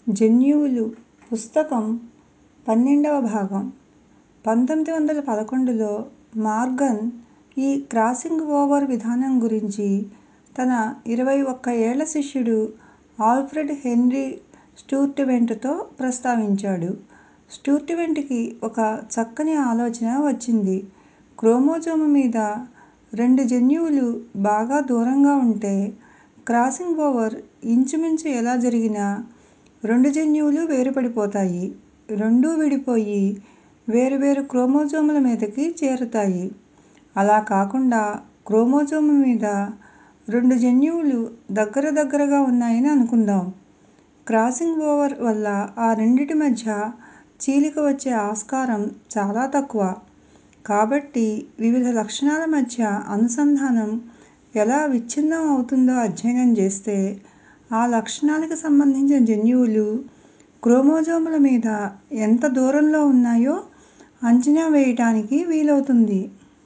జన్యువులు పుస్తకం పన్నెండవ భాగం పంతొమ్మిది వందల పదకొండులో మార్గన్ ఈ క్రాసింగ్ ఓవర్ విధానం గురించి తన ఇరవై ఒక్క ఏళ్ల శిష్యుడు ఆల్ఫ్రెడ్ హెన్రీ స్టూర్ట్వెంట్తో ప్రస్తావించాడు. స్టూర్ట్వెంట్కి ఒక చక్కని ఆలోచన వచ్చింది. క్రోమోజోము మీద రెండు జన్యువులు బాగా దూరంగా ఉంటే క్రాసింగ్ ఓవర్ ఇంచుమించు ఎలా జరిగినా రెండు జన్యువులూ వేరుపడిపోతాయి. రెండూ విడిపోయి వేరు వేరు క్రోమోజోముల మీదకి చేరతాయి. అలా కాకుండా క్రోమోజోము మీద రెండు జన్యువులు దగ్గర దగ్గరగా ఉన్నాయని అనుకుందాం. క్రాసింగ్ ఓవర్ వల్ల ఆ రెండింటి మధ్య చీలిక వచ్చే ఆస్కారం చాలా తక్కువ. కాబట్టి వివిధ లక్షణాల మధ్య అనుసంధానం ఎలా విచ్ఛిన్నం అవుతుందో అధ్యయనం చేస్తే ఆ లక్షణాలకి సంబంధించిన జన్యువులు క్రోమోజోముల మీద ఎంత దూరంలో ఉన్నాయో అంచనా వేయటానికి వీలవుతుంది.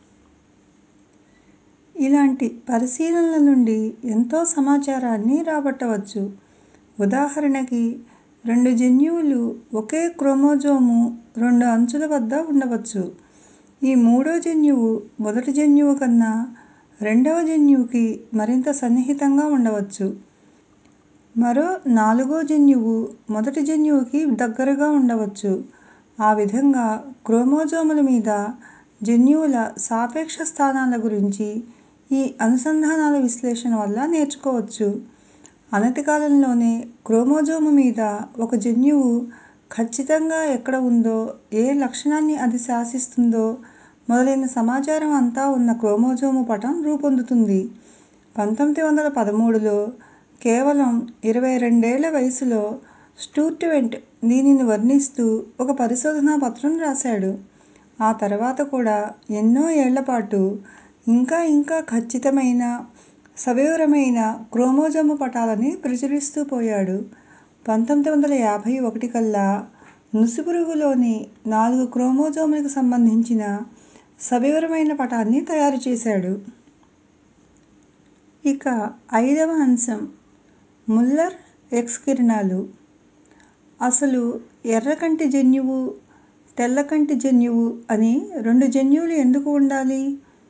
ఇలాంటి పరిశీలనల నుండి ఎంతో సమాచారాన్ని రాబట్టవచ్చు. ఉదాహరణకి రెండు జన్యువులు ఒకే క్రోమోజోము రెండు అంచుల వద్ద ఉండవచ్చు. ఈ మూడో జన్యువు మొదటి జన్యువు కన్నా రెండవ జన్యువుకి మరింత సన్నిహితంగా ఉండవచ్చు. మరో నాలుగో జన్యువు మొదటి జన్యువుకి దగ్గరగా ఉండవచ్చు. ఆ విధంగా క్రోమోజోముల మీద జన్యువుల సాపేక్ష స్థానాల గురించి ఈ అనుసంధానాల విశ్లేషణ వల్ల నేర్చుకోవచ్చు. అనతి కాలంలోనే క్రోమోజోము మీద ఒక జన్యువు కచ్చితంగా ఎక్కడ ఉందో, ఏ లక్షణాన్ని అది శాసిస్తుందో మొదలైన సమాచారం అంతా ఉన్న క్రోమోజోము పటం రూపొందుతుంది. పంతొమ్మిది వందల పదమూడులో కేవలం ఇరవై రెండేళ్ల వయసులో స్టూర్ట్వెంట్ దీనిని వర్ణిస్తూ ఒక పరిశోధనా పత్రం రాశాడు. ఆ తర్వాత కూడా ఎన్నో ఏళ్లపాటు ఇంకా ఇంకా కచ్చితమైన, సవివరమైన క్రోమోజోము పటాలని ప్రచురిస్తూ పోయాడు. పంతొమ్మిది వందల యాభై ఒకటి కల్లా నుసిపురుగులోని నాలుగు క్రోమోజోములకి సంబంధించిన సవివరమైన పటాన్ని తయారు చేశాడు. ఇక ఐదవ అంశం ముల్లర్ ఎక్స్ కిరణాలు. అసలు ఎర్రకంటి జన్యువు, తెల్లకంటి జన్యువు అని రెండు జన్యువులు ఎందుకు ఉండాలి?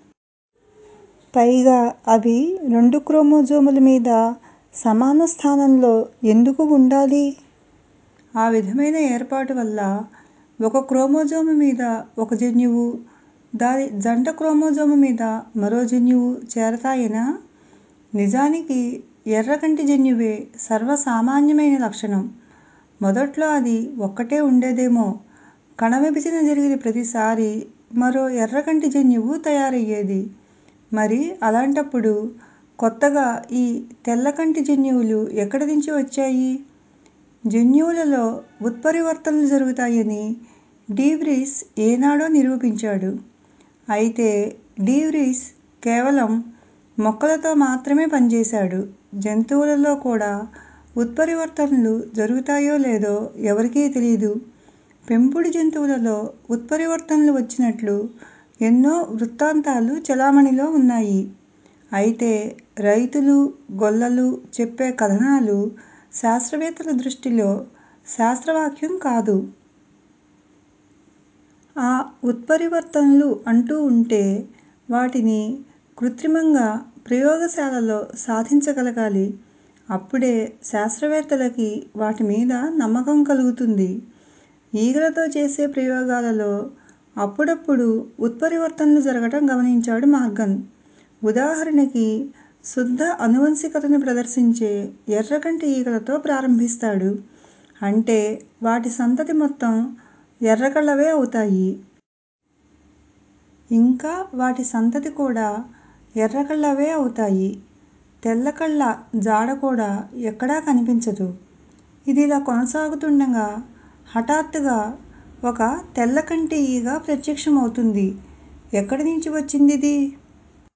పైగా అవి రెండు క్రోమోజోముల మీద సమాన స్థానంలో ఎందుకు ఉండాలి? ఆ విధమైన ఏర్పాటు వల్ల ఒక క్రోమోజోము మీద ఒక జన్యువు, దాని జంట క్రోమోజోము మీద మరో జన్యువు చేరతాయనా? నిజానికి ఎర్రకంటి జన్యువే సర్వసామాన్యమైన లక్షణం. మొదట్లో అది ఒక్కటే ఉండేదేమో. కణ విభజన జరిగిన ప్రతిసారీ మరో ఎర్రకంటి జన్యువు తయారయ్యేది. మరి అలాంటప్పుడు కొత్తగా ఈ తెల్లకంటి జన్యువులు ఎక్కడి నుంచి వచ్చాయి? జన్యువులలో ఉత్పరివర్తనలు జరుగుతాయని డి వ్రీస్ ఏనాడో నిరూపించాడు. అయితే డి వ్రీస్ కేవలం మొక్కలతో మాత్రమే పనిచేశాడు. జంతువులలో కూడా ఉత్పరివర్తనలు జరుగుతాయో లేదో ఎవరికీ తెలీదు. పెంపుడు జంతువులలో ఉత్పరివర్తనలు వచ్చినట్లు ఎన్నో వృత్తాంతాలు చెలామణిలో ఉన్నాయి. అయితే రైతులు, గొల్లలు చెప్పే కథనాలు శాస్త్రవేత్తల దృష్టిలో శాస్త్రవాక్యం కాదు. ఆ ఉత్పరివర్తనలు అంటూ ఉంటే వాటిని కృత్రిమంగా ప్రయోగశాలలో సాధించగలగాలి. అప్పుడే శాస్త్రవేత్తలకి వాటి మీద నమ్మకం కలుగుతుంది. ఈగలతో చేసే ప్రయోగాలలో అప్పుడప్పుడు ఉత్పరివర్తనలు జరగటం గమనించాడు మార్గన్. ఉదాహరణకి శుద్ధ ఆనువంశికతను ప్రదర్శించే ఎర్రకంటి ఈగలతో ప్రారంభిస్తాడు. అంటే వాటి సంతతి మొత్తం ఎర్రకళ్ళవే అవుతాయి. ఇంకా వాటి సంతతి కూడా ఎర్రకళ్ళవే అవుతాయి. తెల్లకళ్ళ జాడ కూడా ఎక్కడా కనిపించదు. ఇదిలా కొనసాగుతుండగా హఠాత్తుగా ఒక తెల్లకంటి ఈగ ప్రత్యక్షమవుతుంది. ఎక్కడి నుంచి వచ్చిందిది?